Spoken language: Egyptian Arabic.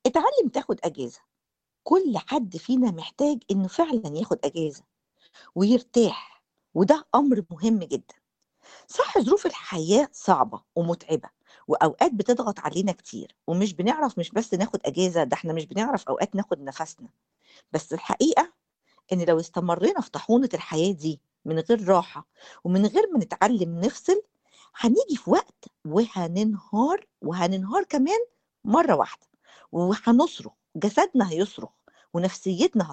اتعلم تاخد أجازة، كل حد فينا محتاج إنه فعلًا ياخد أجازة ويرتاح، وده أمر مهم جدًا. صح ظروف الحياة صعبة ومُتعبة، وأوقات بتضغط علينا كتير، ومش بنعرف مش بس ناخد أجازة، ده إحنا مش بنعرف أوقات ناخد نَفَسنا، بس الحقيقة إن لو استمرينا في طاحونة الحياة دي من غير راحة، ومن غير ما نتعلم نفصل، هنيجي في وقت وهننهار، وهننهار كمان مرّة واحدة، وهنصرخ، جسدنا هيصرخ، ونفسيتنا